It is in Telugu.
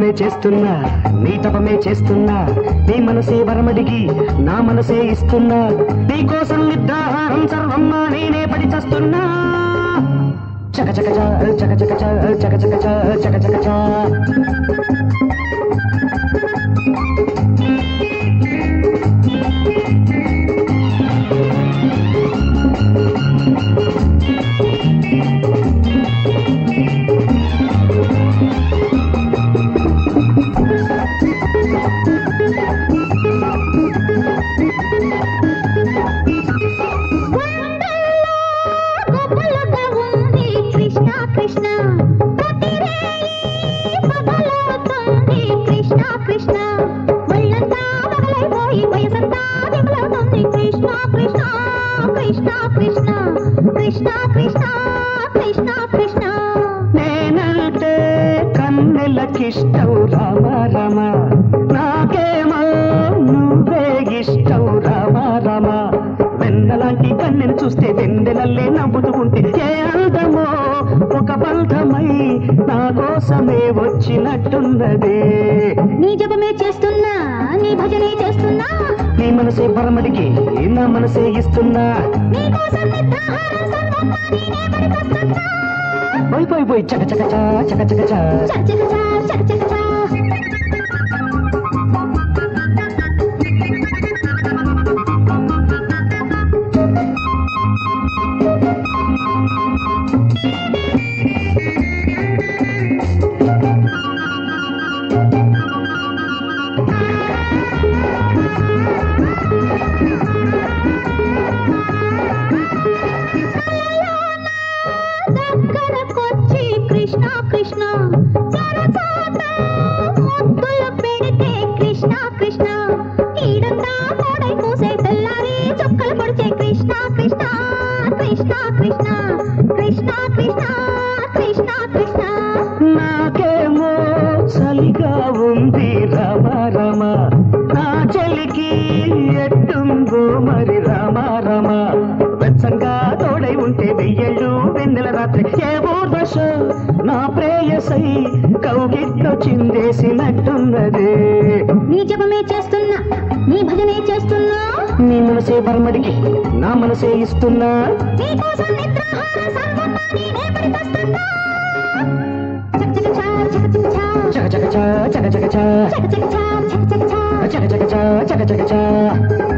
చేస్తున్నా నీ తపమే చేస్తున్నా నీ మనసే వరమడిగి నా మనసే ఇస్తున్నా నీ కోసం నిద్రాహారం సర్వం నా నేనే పడి చేస్తున్నా చక చక చ, చక చక చ, చక చక చ, చక చక చ. గొప్పలుగా ఉంది కృష్ణ కృష్ణ ప్రతిరేయి మొదలవుతుంది కృష్ణ కృష్ణ ఒళ్ళంతా మొదలైపోయి వయసంతా దిగులవుతుంది కృష్ణ కృష్ణ కృష్ణ కృష్ణ కృష్ణ కృష్ణ కృష్ణ కృష్ణ నేనంటే కన్నెలకిష్టం రామ రమ నాకేమో నువ్వే ఇష్టం రామ రమ వెన్నలాంటి కన్నెను చూస్తే వెన్నెలల్లే నవ్వుతూ ఉంటే ఏ అందమో ఒక బంధమై నా కోసమే వచ్చినట్టున్నదే నీ జపమే చేస్తున్నా నీ భజనే చేస్తున్నా నీ మనసే పరమడికి నా మనసే ఇస్తున్నా నీ కోసం నిద్రాహారం సర్వం నేనే పడికొస్తున్నా పోయి పోయి పోయి చక చక చ, చక చక చ. చక చక చా, చక చక చా. దగ్గరకొచ్చి కృష్ణ కృష్ణ చరచాట ముద్దులు పెడితే కృష్ణ కృష్ణ ఈడంతా తోడై కూసే తెల్లారి చుక్కలు పొడిచే కృష్ణ కృష్ణ కృష్ణ కృష్ణ కృష్ణ కృష్ణ కృష్ణ కృష్ణ నాకేమో చలిగా ఉంది రమ రమ నా చలికి ఎట్టుందో మరి రమ రమ వెచ్చంగా తోడై ఉంటే వెయ్యేళ్ళు వెన్నెల రాత్రి ఏ ఊర్వశ నా ప్రేయసై కౌగిట్లో చిందేసినట్టున్నదే నీ జపమే చేస్తున్నా నీ భజనే చేస్తున్నా నీ మనసే బర్మడికి నా మనసే ఇస్తున్నా నీ కోసం నిద్రాహార సర్వం నేనే పడికొస్తున్నా చక చక చా, చక చక చా. చక చక చ చక చక చ చక చక చా, చక చక చా. చక చక చ చక చక చ